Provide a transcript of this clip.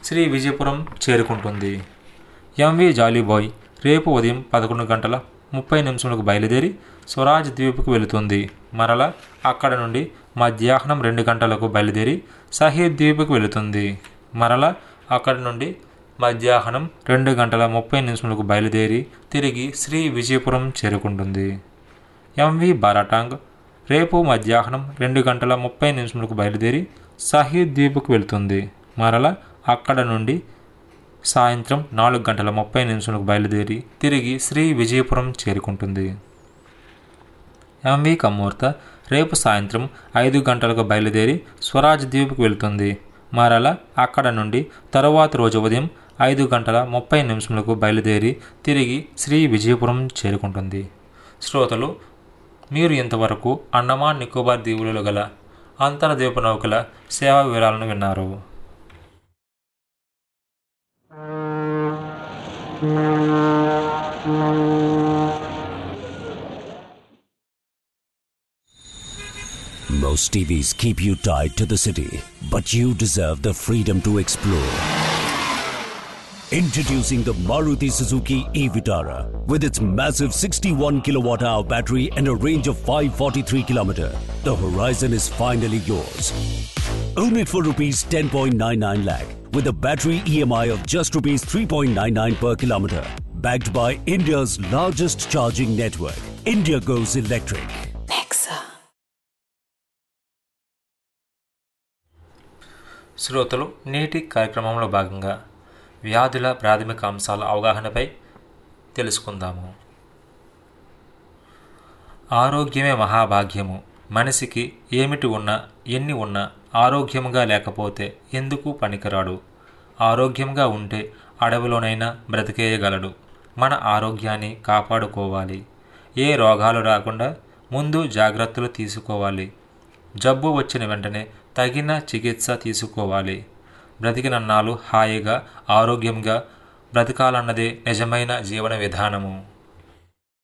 శ్రీ విజయపురం చేరుకుంటుంది MV Jolly Boy రేపు ఉదయం పదకొండు గంటల ముప్పై నిమిషములకు బయలుదేరి స్వరాజ్ ద్వీప్కు వెళుతుంది మరల అక్కడ నుండి మధ్యాహ్నం రెండు గంటలకు బయలుదేరి సహీద్ ద్వీప్కు వెళుతుంది మరల అక్కడ నుండి మధ్యాహ్నం రెండు గంటల ముప్పై నిమిషములకు బయలుదేరి తిరిగి శ్రీ విజయపురం చేరుకుంటుంది ఎంవి బారాటాంగ్ రేపు మధ్యాహ్నం రెండు గంటల ముప్పై నిమిషములకు బయలుదేరి సహీద్ ద్వీప్కు వెళ్తుంది మరల అక్కడ నుండి సాయంత్రం నాలుగు గంటల ముప్పై నిమిషములకు బయలుదేరి తిరిగి శ్రీ విజయపురం చేరుకుంటుంది ఎంవి కమ్మూర్త రేపు సాయంత్రం ఐదు గంటలకు బయలుదేరి స్వరాజ్ ద్వీప్కు వెళ్తుంది మరల అక్కడ నుండి తరువాత రోజు ఉదయం ఐదు గంటల ముప్పై నిమిషములకు బయలుదేరి తిరిగి శ్రీ విజయపురం చేరుకుంటుంది శ్రోతలు మీరు ఇంతవరకు అండమాన్ నికోబార్ దీవులలో గల అంతర్ద్వీప నౌకల సేవా వివరాలను విన్నారు Most TVs keep you tied to the city, but you deserve the freedom to explore. Introducing the Maruti Suzuki e-Vitara with its massive 61 kilowatt hour battery and a range of 543 kilometer. The horizon is finally yours. Own it for rupees 10.99 lakh with a battery EMI of just rupees 3.99 per kilometer. Backed by India's largest charging network, India goes electric. శ్రోతలు నేటి కార్యక్రమంలో భాగంగా వ్యాధుల ప్రాథమిక అంశాల అవగాహనపై తెలుసుకుందాము ఆరోగ్యమే మహాభాగ్యము మనిషికి ఏమిటి ఉన్నా ఎన్ని ఉన్నా ఆరోగ్యంగా లేకపోతే ఎందుకు పనికిరాడు ఆరోగ్యంగా ఉంటే అడవిలోనైనా బ్రతికేయగలడు మన ఆరోగ్యాన్ని కాపాడుకోవాలి ఏ రోగాలు రాకుండా ముందు జాగ్రత్తలు తీసుకోవాలి జబ్బు వచ్చిన వెంటనే తగిన చికిత్స తీసుకోవాలి బ్రతికినన్నాళ్ళు హాయిగా ఆరోగ్యంగా బ్రతకాలన్నదే నిజమైన జీవన విధానము